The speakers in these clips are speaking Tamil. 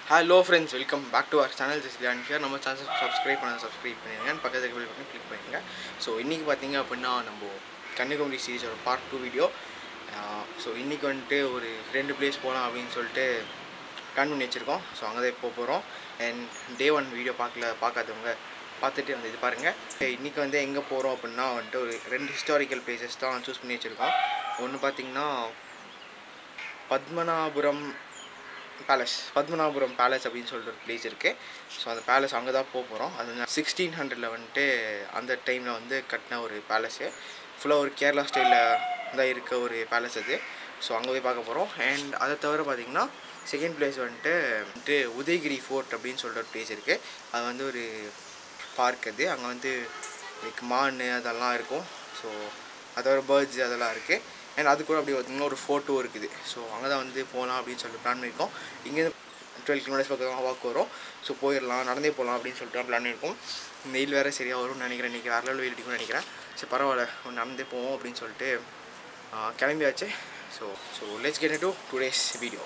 Hello friends welcome back to our channel just லியான் ஹியர் நம்ம சேனல் சப்ஸ்கிரைப் பண்ண சப்ஸ்கிரைப் பண்ணிடுங்க பக்கத்துக்கு பில் பண்ணி கிளிக் பண்ணிடுங்க ஸோ இன்றைக்கி பார்த்தீங்க அப்படின்னா நம்ம கன்னியாகுமரி சீரிஸோட பார்ட் டூ வீடியோ ஸோ இன்றைக்கி வந்துட்டு ஒரு ரெண்டு பிளேஸ் போகலாம் அப்படின்னு சொல்லிட்டு பிளான் பண்ணி வச்சுருக்கோம் ஸோ அங்கே தான் இப்போ போகிறோம் அண்ட் டே ஒன் வீடியோ பார்க்கல பார்க்காதவங்க பார்த்துட்டு வந்து இது பாருங்கள் இன்றைக்கி வந்து எங்கே போகிறோம் அப்படின்னா வந்துட்டு ஒரு ரெண்டு ஹிஸ்டாரிக்கல் பிளேசஸ் தான் சூஸ் பண்ணி வச்சுருக்கோம் ஒன்று பார்த்தீங்கன்னா பத்மநாபுரம் பேலஸ் பத்மநாபுரம் பேலஸ் அப்படின்னு சொல்லிட்டு ஒரு பிளேஸ் இருக்குது ஸோ அந்த பேலஸ் அங்கே தான் போக போகிறோம் அது சிக்ஸ்டீன் ஹண்ட்ரடில் வந்துட்டு அந்த டைமில் வந்து கட்டின ஒரு பேலஸு ஃபுல்லாக ஒரு கேரளா ஸ்டைலில் தான் இருக்க ஒரு பேலஸ் அது ஸோ அங்கே போய் பார்க்க போகிறோம் அண்ட் அதை தவிர பார்த்திங்கன்னா செகண்ட் பிளேஸ் வந்துட்டு வந்துட்டு உதயகிரி ஃபோர்ட் அப்படின்னு சொல்லிட்டு ஒரு பிளேஸ் இருக்குது அது வந்து ஒரு பார்க் அது அங்கே வந்து லைக் மான் அதெல்லாம் இருக்கும் ஸோ அதோட பேர்ட்ஸ் அதெல்லாம் இருக்குது அண்ட் அது கூட அப்படி பார்த்திங்கன்னா ஒரு ஃபோட்டோ இருக்குது ஸோ அங்கே தான் வந்து போகலாம் அப்படின்னு சொல்லிட்டு பிளான் பண்ணியிருக்கோம் இங்கேருந்து டுவெல் கிலோமீட்டர்ஸ் பக்கம் வாக் வரும் ஸோ போயிடலாம் நடந்தே போகலாம் அப்படின்னு சொல்லிட்டு பிளான் பண்ணியிருக்கோம் வெயில் வேறு சரியாக வரும்னு நினைக்கிறேன் இன்றைக்கி வேறு லெவல் வெயில் அடிக்கும்னு நினைக்கிறேன் சரி பரவாயில்ல நடந்தே போவோம் அப்படின்னு சொல்லிட்டு ஆ, கிளம்பியாச்சு so so let's get to today's video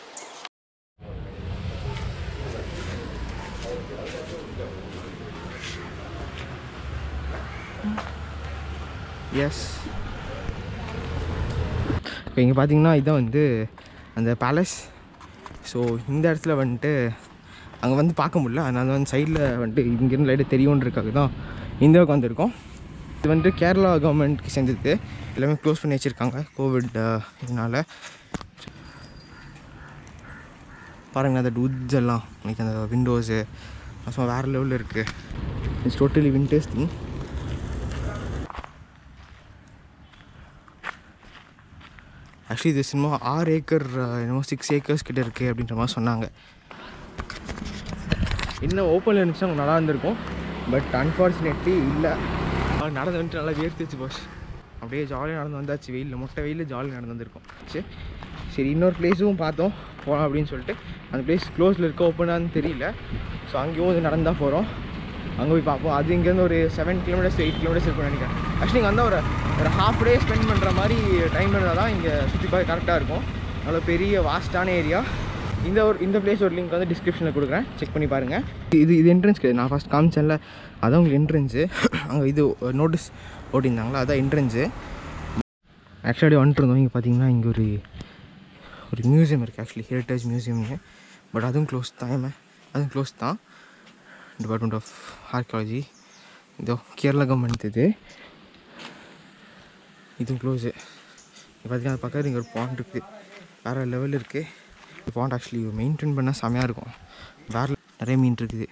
yes இப்போ இங்கே பார்த்தீங்கன்னா இதுதான் வந்து அந்த பேலஸ் ஸோ இந்த இடத்துல வந்துட்டு அங்கே வந்து பார்க்க முடியல அதனால வந்து சைடில் வந்துட்டு இங்கேருந்து லைட்டாக தெரியுன்றதுக்காக தான் இந்த பக்கம் வந்திருக்கோம் இது வந்துட்டு கேரளா கவர்மெண்ட்க்கு சேர்ந்தது எல்லாமே க்ளோஸ் பண்ணி வச்சுருக்காங்க கோவிட் இதனால் பாருங்க அந்த உட்ஸ் எல்லாம் லைக் அந்த விண்டோஸு சும்மா வேறு லெவலில் இருக்குது it's totally winters thing actually இது சும்மா ஆறு ஏக்கர் என்னமோ சிக்ஸ் ஏக்கர்ஸ் கிட்ட இருக்குது அப்படின்ற மாதிரி சொன்னாங்க இன்னும் ஓப்பனில் இருந்துச்சுன்னா கொஞ்சம் நல்லா இருந்திருக்கும் பட் அன்ஃபார்ச்சுனேட்லி இல்லை நடந்து வந்துட்டு நல்லா வேர்த்துச்சு பாஸ் அப்படியே ஜாலியாக நடந்து வந்தாச்சு வெயிலில் மொட்டை வெயிலில் ஜாலியாக நடந்து வந்திருக்கோம் சரி சரி இன்னொரு பிளேஸும் பார்த்தோம் போகலாம் அப்படின்னு சொல்லிட்டு அந்த பிளேஸ் க்ளோஸில் இருக்க ஓப்பனான்னு தெரியல ஸோ அங்கேயும் வந்து நடந்து தான் போகிறோம் அங்கே போய் பார்ப்போம் அது இங்கேருந்து ஒரு செவன் கிலோமீட்டர்ஸ் எயிட் கிலோமீட்டர்ஸ் இருக்கும்னு நினைக்கிறேன் ஆக்சுவலி இங்கே வந்தால் ஒரு ஒரு ஹாஃப் டே ஸ்பெண்ட் பண்ணுற மாதிரி டைம் இருந்தால் தான் இங்கே சுற்றி பார்க்க கரெக்டாக இருக்கும் நல்ல பெரிய வாஸ்டான ஏரியா இந்த ஒரு இந்த பிளேஸ் ஒரு லிங்க் வந்து டிஸ்கிரிப்ஷனில் கொடுக்குறேன் செக் பண்ணி பாருங்கள் இது இது என்ட்ரன்ஸ் கிடையாது நான் ஃபஸ்ட் காமிச்சேன்ல அதான் உங்களுக்கு என்ட்ரன்ஸு அங்கே இது நோட்டீஸ் ஓட்டியிருந்தாங்களா அதான் என்ட்ரன்ஸு ஆக்சுவலி வந்துட்டு இருந்தோம் இங்கே பார்த்தீங்கன்னா இங்கே ஒரு ஒரு மியூசியம் இருக்குது ஆக்சுவலி ஹெரிட்டேஜ் மியூசியம்னு பட் அதுவும் க்ளோஸ் தான் ஏமா அதுவும் க்ளோஸ் தான் டிபார்ட்மெண்ட் ஆஃப் ஆர்கியாலஜி இதோ கேரளா கவர்மெண்ட் இது இதுவும் க்ளோஸு இப்போ பார்த்தீங்கன்னா அது பக்கத்தில் இங்கே ஒரு பாண்ட் இருக்குது வேறு லெவல் இருக்குது பாண்ட் ஆக்சுவலி மெயின்டைன் பண்ணால் செமையாக இருக்கும் வேறு நிறைய மீன் இருக்குது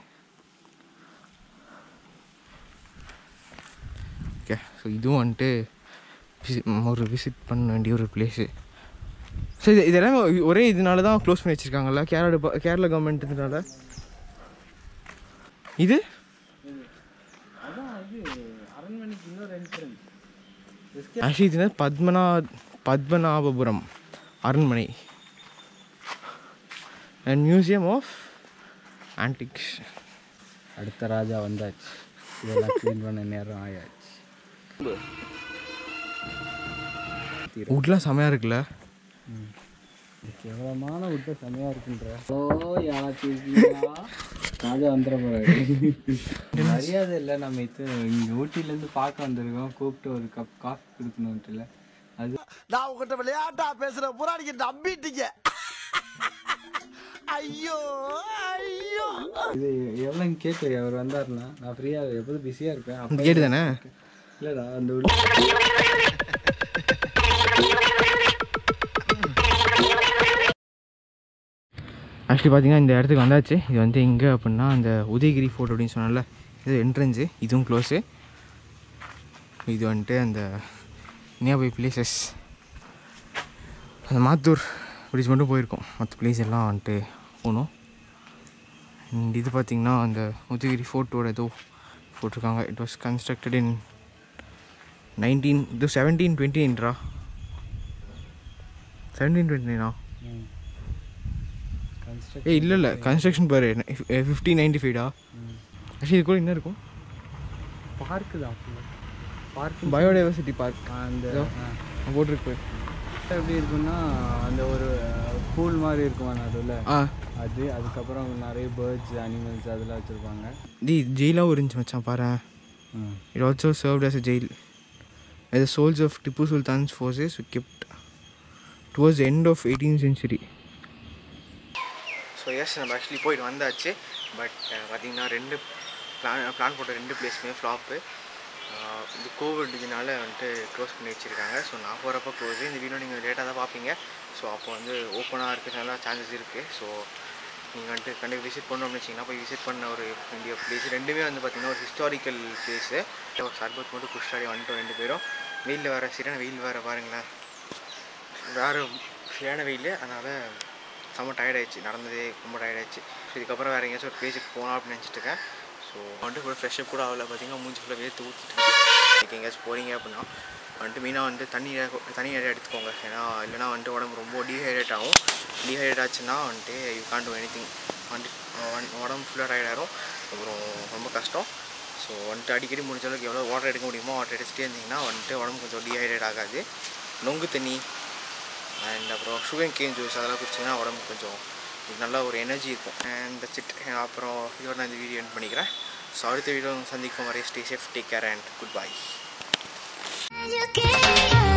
ஓகே ஸோ இதுவும் வந்துட்டு விசி ஒரு விசிட் பண்ண வேண்டிய ஒரு பிளேஸு ஸோ இது இதெல்லாம் ஒரே இதனால தான் க்ளோஸ் பண்ணி வச்சுருக்காங்கல்ல கேரளா டிபா- கேரளா கவர்மெண்ட்னால இது ஆக்சுவலி இது என்னது? பத்மநா பத்மநாபபுரம் அரண்மனை அண்ட் மியூசியம் ஆஃப் ஆன்டிக்ஸ் அடுத்த ராஜா வந்தாச்சு இதெல்லாம் க்ளீன் பண்ண நேரம் ஆயாச்சு உட்லாம் செமையாக இருக்குல்ல கேவலமான விட்ட செமையா இருக்குன்ற ஹலோ யாராச்சும் ராஜா வந்துட போறாரு மரியாதை இல்லை நம்ம இது இங்கே ஊட்டிலேருந்து பார்க்க வந்திருக்கோம் கூப்பிட்டு ஒரு கப் காஃபி கொடுக்கணுன்ட்டுல அது நான் உங்ககிட்ட விளையாட்டா பேசுற புறாடிக்கு நம்பிட்டீங்க ஐயோ ஐயோ இது எவ்வளோன்னு கேட்கு அவர் வந்தாருன்னா நான் ஃப்ரீயாக எப்போதும் பிஸியாக இருப்பேன் இந்த கேட்டு தானே இல்லைடா அந்த உள்ள ஆக்சுவலி பார்த்தீங்கன்னா இந்த இடத்துக்கு வந்தாச்சு இது வந்து எங்கே அப்படின்னா அந்த உதயகிரி ஃபோர்ட் அப்படின்னு சொன்னால இது என்ட்ரன்ஸு இதுவும் க்ளோஸு இது வந்துட்டு அந்த நியர்பை பிளேசஸ் அந்த மாத்தூர் பிரிட்ஜ் மட்டும் போயிருக்கோம் மற்ற பிளேஸ் எல்லாம் வந்துட்டு போகணும் அண்ட் இது பார்த்திங்கன்னா அந்த உதயகிரி ஃபோர்ட்டோட ஏதோ போட்டிருக்காங்க it was constructed in nineteen இது செவன்டீன் டுவெண்ட்டி நைன்ரா செவன்டீன் டுவெண்ட்டி நைனா ஏய் இல்லை இல்லை கன்ஸ்ட்ரக்ஷன் பாரு ஃபிஃப்டி நைன்டி ஃபைவ்டா ஆக்சுவலி இது கூட என்ன இருக்கும் பார்க்கு தான் பார்க் பயோடைவர்சிட்டி பார்க் அந்த இதோ. போட்டிருக்கு எப்படி இருக்குன்னா அந்த ஒரு பூல் மாதிரி இருக்குமா நடுவில் ஆ அது அதுக்கப்புறம் நிறைய பேர்ட்ஸ் அனிமல்ஸ் அதெல்லாம் வச்சுருப்பாங்க தி ஜெயிலாகவும் இருந்துச்சு மச்சான் பாரு It also served as a jail. As the souls of Tipu Sultan's forces were kept towards the end of 18th century. So yes நம்ம ஆக்சுவலி போயிட்டு வந்தாச்சு பட் பார்த்தீங்கன்னா ரெண்டு பிளான் பிளான் போட்ட ரெண்டு பிளேஸுமே ஃப்ளாப்பு இந்த கோவிட் இதனால வந்துட்டு க்ளோஸ் பண்ணி வச்சுருக்காங்க ஸோ நான் போகிறப்ப க்ளோஸு இந்த வீடியோ நீங்கள் லேட்டாக தான் பார்ப்பீங்க ஸோ அப்போ வந்து ஓப்பனாக இருக்கிறதுனால சான்சஸ் இருக்குது ஸோ நீங்கள் வந்துட்டு கண்டிப்பாக விசிட் பண்ணணும்னு வச்சிங்கன்னா போய் விசிட் பண்ண ஒரு இந்தியா பிளேஸ் ரெண்டுமே வந்து பார்த்திங்கன்னா ஒரு ஹிஸ்டாரிக்கல் பிளேஸு சர்பத் மட்டும் குஷ்டாடி வந்துட்டோம் ரெண்டு பேரும் வெயிலில் வேறு சரியான வெயில் வேறு பாருங்களேன் வேறு சரியான வெயில் அதனால் செம்ம டயர்டாயிடுச்சு நடந்ததே ரொம்ப டயர்டாயிடுச்சு ஸோ இதுக்கப்புறம் வேறு எங்கேயாச்சும் ஒரு பிளேஸுக்கு போகலாம் அப்படின்னு நினச்சிட்டு இருக்கேன் ஸோ வந்துட்டு கூட ஃப்ரெஷ்ஷப் கூட ஆகல பார்த்தீங்கன்னா மூஞ்சி ஃபுல்லாக வேர்த்து ஊற்றிட்டு இருக்கு எங்கேயாச்சும் போகிறீங்க அப்படின்னா வந்துட்டு மெயினாக வந்து தண்ணி நிறைய- தண்ணி நிறைய எடுத்துக்கோங்க ஏன்னா இல்லைனா வந்துட்டு உடம்பு ரொம்ப டீஹைட்ரேட் ஆகும் டீஹைட்ரேட் ஆச்சுன்னா வந்துட்டு you can't do anything வந்துட்டு உடம்பு ஃபுல்லாக டயர்ட் ஆயிரும் அப்புறம் ரொம்ப கஷ்டம் ஸோ வந்துட்டு அடிக்கடி முடிஞ்ச அளவுக்கு எவ்வளோ வாட்டர் எடுக்க முடியுமோ வாட்டர் எடுத்துகிட்டே இருந்தீங்கன்னா வந்துட்டு உடம்பு கொஞ்சம் டீஹைட்ரேட் ஆகாது நொங்கு தண்ணி அண்ட் அப்புறம் சுகர் கேன் ஜூஸ் அதெல்லாம் குடிச்சிங்கன்னா உடம்பு கொஞ்சம் நல்ல ஒரு எனர்ஜி இருக்கும் அண்ட் சிட் அப்புறம் இதோட நான் இந்த வீடியோ என் பண்ணிக்கிறேன் ஸோ அடுத்த வீடியோ சந்திக்கும் வரை stay safe take care and goodbye You get